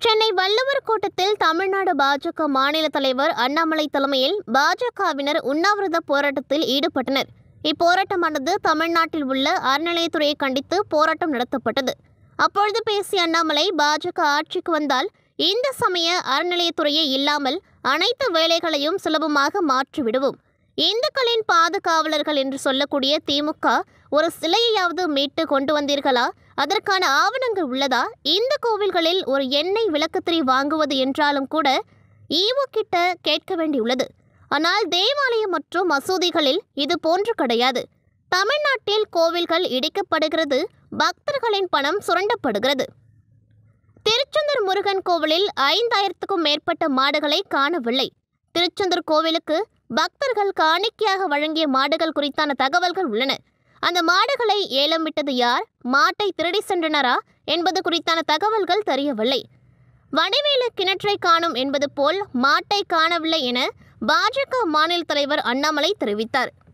சென்னை வள்ளுவர் கோட்டத்தில் தமிழ்நாடு பாஜக மாநில தலைவர் அண்ணாமலை தலைமையில் பாஜகவினர் உண்ணாவிரத போராட்டத்தில் ஈடுபட்டனர் இப்போராட்டமானது தமிழ்நாட்டில் உள்ள அறநிலையத்துறையை கண்டித்து போராட்டம் நடத்தப்பட்டது அப்பொழுது பேசிய அண்ணாமலை பாஜக ஆட்சிக்கு வந்தால் இந்த சமய அறநிலையத்துறையே இல்லாமல் அனைத்து வேலைகளையும் சுலபமாக மாற்றிவிடுவோம் இந்துக்களின் பாதுகாவலர்கள் என்று சொல்லக்கூடிய திமுக ஒரு சிலையையாவது மீட்டு கொண்டு வந்தீர்களா அதற்கான ஆவணங்கள் உள்ளதா இந்த கோவில்களில் ஒரு எண்ணெய் விளக்குத்திரி வாங்குவது என்றாலும் கூட ஈவோ கிட்ட கேட்க வேண்டியுள்ளது ஆனால் தேவாலயம் மற்றும் மசூதிகளில் இது போன்று கிடையாது தமிழ்நாட்டில் கோவில்கள் இடிக்கப்படுகிறது பக்தர்களின் பணம் சுரண்டப்படுகிறது திருச்செந்தூர் முருகன் கோவிலில் ஐந்தாயிரத்துக்கும் மேற்பட்ட மாடுகளை காணவில்லை திருச்செந்தூர் கோவிலுக்கு பக்தர்கள் காணிக்கையாக வழங்கிய மாடுகள் குறித்தான தகவல்கள் உள்ளன அந்த மாடுகளை ஏலம் விட்டது யார் மாட்டை திருடி சென்றனரா என்பது குறித்தான தகவல்கள் தெரியவில்லை வடிவேலு கிணற்றை காணும் என்பது போல் மாட்டை காணவில்லை என பாஜக மாநில தலைவர் அண்ணாமலை தெரிவித்தார்